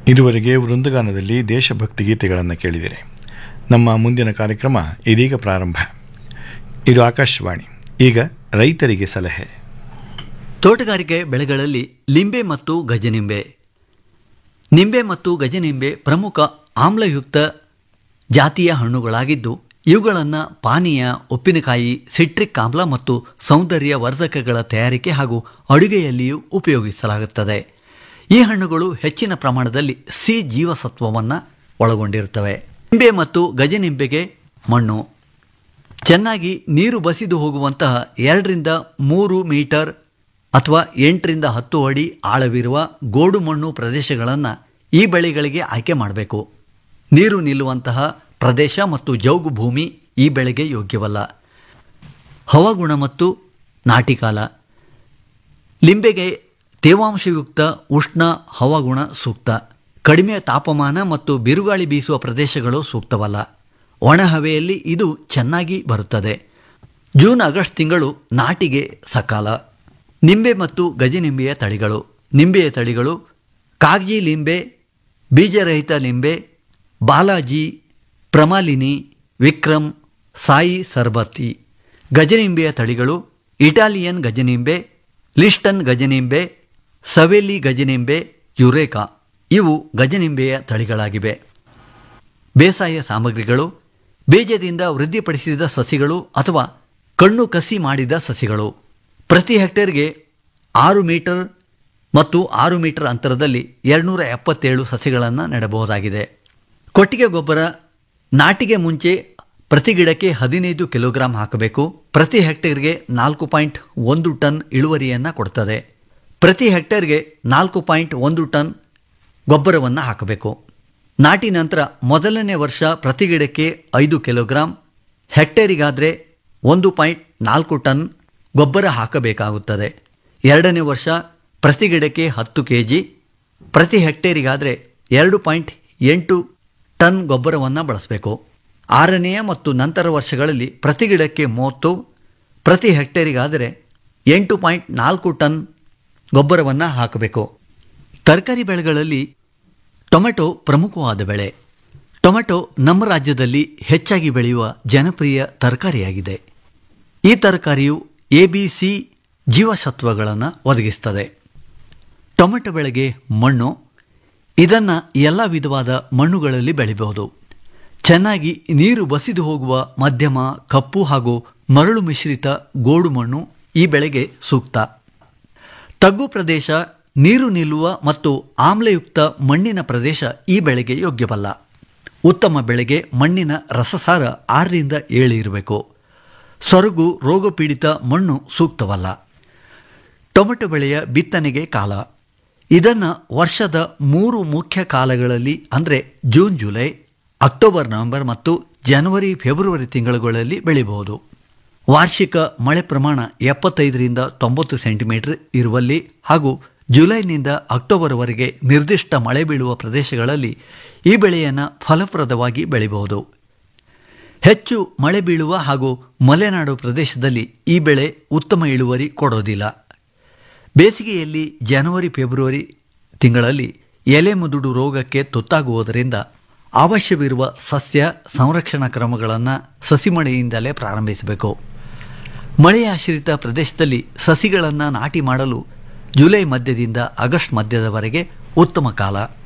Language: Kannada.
ಇದುವರೆಗೆ ವೃಂದಗಾನದಲ್ಲಿ ದೇಶಭಕ್ತಿ ಗೀತೆಗಳನ್ನು ಕೇಳಿದಿರಿ ನಮ್ಮ ಮುಂದಿನ ಕಾರ್ಯಕ್ರಮ ಇದೀಗ ಪ್ರಾರಂಭ ಇದು ಆಕಾಶವಾಣಿ ಈಗ ರೈತರಿಗೆ ಸಲಹೆ ತೋಟಗಾರಿಕೆ ಬೆಳೆಗಳಲ್ಲಿ ಲಿಂಬೆ ಮತ್ತು ಗಜನಿಂಬೆ ನಿಂಬೆ ಮತ್ತು ಗಜನಿಂಬೆ ಪ್ರಮುಖ ಆಮ್ಲಯುಕ್ತ ಜಾತಿಯ ಹಣ್ಣುಗಳಾಗಿದ್ದು ಇವುಗಳನ್ನು ಪಾನೀಯ ಉಪ್ಪಿನಕಾಯಿ ಸಿಟ್ರಿಕ್ ಆಮ್ಲ ಮತ್ತು ಸೌಂದರ್ಯ ವರ್ಧಕಗಳ ತಯಾರಿಕೆ ಹಾಗೂ ಅಡುಗೆಯಲ್ಲಿಯೂ ಉಪಯೋಗಿಸಲಾಗುತ್ತದೆ ಈ ಹಣ್ಣುಗಳು ಹೆಚ್ಚಿನ ಪ್ರಮಾಣದಲ್ಲಿ ಸಿ ಜೀವಸತ್ವವನ್ನು ಒಳಗೊಂಡಿರುತ್ತವೆ ನಿಂಬೆ ಮತ್ತು ಗಜನಿಂಬೆಗೆ ಮಣ್ಣು ಚೆನ್ನಾಗಿ ನೀರು ಬಸಿದು ಹೋಗುವಂತಹ ಎರಡರಿಂದ ಮೂರು ಮೀಟರ್ ಅಥವಾ ಎಂಟರಿಂದ ಹತ್ತು ಅಡಿ ಆಳವಿರುವ ಗೋಡು ಮಣ್ಣು ಪ್ರದೇಶಗಳನ್ನು ಈ ಬೆಳೆಗಳಿಗೆ ಆಯ್ಕೆ ಮಾಡಬೇಕು ನೀರು ನಿಲ್ಲುವಂತಹ ಪ್ರದೇಶ ಮತ್ತು ಜೌಗು ಭೂಮಿ ಈ ಬೆಳೆಗೆ ಯೋಗ್ಯವಲ್ಲ ಹವಾಗುಣ ಮತ್ತು ನಾಟಿಕಾಲ ಲಿಂಬೆಗೆ ತೇವಾಂಶಯುಕ್ತ ಉಷ್ಣ ಹವಾಗುಣ ಸೂಕ್ತ ಕಡಿಮೆ ತಾಪಮಾನ ಮತ್ತು ಬಿರುಗಾಳಿ ಬೀಸುವ ಪ್ರದೇಶಗಳು ಸೂಕ್ತವಲ್ಲ ಒಣ ಹವೆಯಲ್ಲಿ ಇದು ಚೆನ್ನಾಗಿ ಬರುತ್ತದೆ ಜೂನ್ ಆಗಸ್ಟ್ ತಿಂಗಳು ನಾಟಿಗೆ ಸಕಾಲ ನಿಂಬೆ ಮತ್ತು ಗಜನಿಂಬೆಯ ತಳಿಗಳು ನಿಂಬೆಯ ತಳಿಗಳು ಕಾಗ್ಜಿ ಲಿಂಬೆ ಬೀಜರಹಿತ ಲಿಂಬೆ ಬಾಲಾಜಿ ಪ್ರಮಾಲಿನಿ ವಿಕ್ರಮ್ ಸಾಯಿ ಸರ್ಬತಿ ಗಜನಿಂಬೆಯ ತಳಿಗಳು ಇಟಾಲಿಯನ್ ಗಜನಿಂಬೆ ಲಿಸ್ಟನ್ ಗಜನಿಂಬೆ ಸವೆಲಿ ಗಜನಿಂಬೆ ಯುರೇಕಾ ಇವು ಗಜನಿಂಬೆಯ ತಳಿಗಳಾಗಿವೆ ಬೇಸಾಯ ಸಾಮಗ್ರಿಗಳು ಬೀಜದಿಂದ ವೃದ್ಧಿಪಡಿಸಿದ ಸಸಿಗಳು ಅಥವಾ ಕಣ್ಣು ಕಸಿ ಮಾಡಿದ ಸಸಿಗಳು ಪ್ರತಿ ಹೆಕ್ಟೇರ್ಗೆ ಆರು ಮೀಟರ್ ಮತ್ತು ಆರು ಮೀಟರ್ ಅಂತರದಲ್ಲಿ ಎರಡುನೂರ ಎಪ್ಪತ್ತೇಳು ಸಸಿಗಳನ್ನು ನೆಡಬಹುದಾಗಿದೆ ಕೊಟ್ಟಿಗೆ ಗೊಬ್ಬರ ನಾಟಿಗೆ ಮುಂಚೆ ಪ್ರತಿ ಗಿಡಕ್ಕೆ ಹದಿನೈದು ಕಿಲೋಗ್ರಾಂ ಹಾಕಬೇಕು ಪ್ರತಿ ಹೆಕ್ಟೇರ್ಗೆ ನಾಲ್ಕು ಪಾಯಿಂಟ್ ಒಂದು ಟನ್ ಇಳುವರಿಯನ್ನು ಕೊಡ್ತದೆ ಪ್ರತಿ ಹೆಕ್ಟೇರ್ಗೆ ನಾಲ್ಕು ಪಾಯಿಂಟ್ ಒಂದು ಟನ್ ಗೊಬ್ಬರವನ್ನು ಹಾಕಬೇಕು ನಾಟಿ ನಂತರ ಮೊದಲನೇ ವರ್ಷ ಪ್ರತಿ ಗಿಡಕ್ಕೆ ಐದು ಕಿಲೋಗ್ರಾಂ ಹೆಕ್ಟೇರಿಗಾದರೆ ಒಂದು ಪಾಯಿಂಟ್ ನಾಲ್ಕು ಟನ್ ಗೊಬ್ಬರ ಹಾಕಬೇಕಾಗುತ್ತದೆ ಎರಡನೇ ವರ್ಷ ಪ್ರತಿ ಗಿಡಕ್ಕೆ ಹತ್ತು ಕೆ ಜಿ ಪ್ರತಿ ಹೆಕ್ಟೇರಿಗಾದರೆ ಎರಡು ಪಾಯಿಂಟ್ ಎಂಟು ಟನ್ ಗೊಬ್ಬರವನ್ನು ಬಳಸಬೇಕು ಆರನೆಯ ಮತ್ತು ನಂತರ ವರ್ಷಗಳಲ್ಲಿ ಪ್ರತಿ ಗಿಡಕ್ಕೆ ಮೂವತ್ತು ಪ್ರತಿ ಹೆಕ್ಟೇರಿಗಾದರೆ ಎಂಟು ಪಾಯಿಂಟ್ ನಾಲ್ಕು ಟನ್ ಗೊಬ್ಬರವನ್ನು ಹಾಕಬೇಕು ತರಕಾರಿ ಬೆಳೆಗಳಲ್ಲಿ ಟೊಮೆಟೊ ಪ್ರಮುಖವಾದ ಬೆಳೆ ಟೊಮೆಟೊ ನಮ್ಮ ರಾಜ್ಯದಲ್ಲಿ ಹೆಚ್ಚಾಗಿ ಬೆಳೆಯುವ ಜನಪ್ರಿಯ ತರಕಾರಿಯಾಗಿದೆ ಈ ತರಕಾರಿಯು ಎ ಬಿ ಸಿ ಜೀವಸತ್ವಗಳನ್ನು ಒದಗಿಸ್ತದೆ ಟೊಮೆಟೊ ಬೆಳೆಗೆ ಮಣ್ಣು ಇದನ್ನು ಎಲ್ಲ ವಿಧವಾದ ಮಣ್ಣುಗಳಲ್ಲಿ ಬೆಳಿಬಹುದು ಚೆನ್ನಾಗಿ ನೀರು ಬಸಿದು ಹೋಗುವ ಮಧ್ಯಮ ಕಪ್ಪು ಹಾಗೂ ಮರಳು ಮಿಶ್ರಿತ ಗೋಡು ಮಣ್ಣು ಈ ಬೆಳೆಗೆ ಸೂಕ್ತ ತಗ್ಗು ಪ್ರದೇಶ ನೀರು ನಿಲ್ಲುವ ಮತ್ತು ಆಮ್ಲಯುಕ್ತ ಮಣ್ಣಿನ ಪ್ರದೇಶ ಈ ಬೆಳೆಗೆ ಯೋಗ್ಯವಲ್ಲ ಉತ್ತಮ ಬೆಳೆಗೆ ಮಣ್ಣಿನ ರಸಸಾರ ಆರರಿಂದ ಏಳು ಇರಬೇಕು ಸೊರಗು ರೋಗಪೀಡಿತ ಮಣ್ಣು ಸೂಕ್ತವಲ್ಲ ಟೊಮೆಟೊ ಬೆಳೆಯ ಬಿತ್ತನೆಗೆ ಕಾಲ ಇದನ್ನು ವರ್ಷದ ಮೂರು ಮುಖ್ಯ ಕಾಲಗಳಲ್ಲಿ ಅಂದರೆ ಜೂನ್ ಜುಲೈ ಅಕ್ಟೋಬರ್ ನವೆಂಬರ್ ಮತ್ತು ಜನವರಿ ಫೆಬ್ರವರಿ ತಿಂಗಳುಗಳಲ್ಲಿ ಬೆಳೆಯಬಹುದು ವಾರ್ಷಿಕ ಮಳೆ ಪ್ರಮಾಣ ಎಪ್ಪತ್ತೈದರಿಂದ ತೊಂಬತ್ತು ಸೆಂಟಿಮೀಟರ್ ಇರುವಲ್ಲಿ ಹಾಗೂ ಜುಲೈನಿಂದ ಅಕ್ಟೋಬರ್ವರೆಗೆ ನಿರ್ದಿಷ್ಟ ಮಳೆ ಬೀಳುವ ಪ್ರದೇಶಗಳಲ್ಲಿ ಈ ಬೆಳೆಯನ್ನು ಫಲಪ್ರದವಾಗಿ ಬೆಳೆಯಬಹುದು ಹೆಚ್ಚು ಮಳೆ ಬೀಳುವ ಹಾಗೂ ಮಲೆನಾಡು ಪ್ರದೇಶದಲ್ಲಿ ಈ ಬೆಳೆ ಉತ್ತಮ ಇಳುವರಿ ಕೊಡೋದಿಲ್ಲ ಬೇಸಿಗೆಯಲ್ಲಿ ಜನವರಿ ಫೆಬ್ರವರಿ ತಿಂಗಳಲ್ಲಿ ಎಲೆ ಮುದುಡು ರೋಗಕ್ಕೆ ತುತ್ತಾಗುವುದರಿಂದ ಅವಶ್ಯವಿರುವ ಸಸ್ಯ ಸಂರಕ್ಷಣಾ ಕ್ರಮಗಳನ್ನು ಸಸಿಮಳೆಯಿಂದಲೇ ಪ್ರಾರಂಭಿಸಬೇಕು ಮಳೆಯಾಶ್ರಿತ ಪ್ರದೇಶದಲ್ಲಿ ಸಸಿಗಳನ್ನು ನಾಟಿ ಮಾಡಲು ಜುಲೈ ಮಧ್ಯದಿಂದ ಆಗಸ್ಟ್ ಮಧ್ಯದವರೆಗೆ ಉತ್ತಮ ಕಾಲ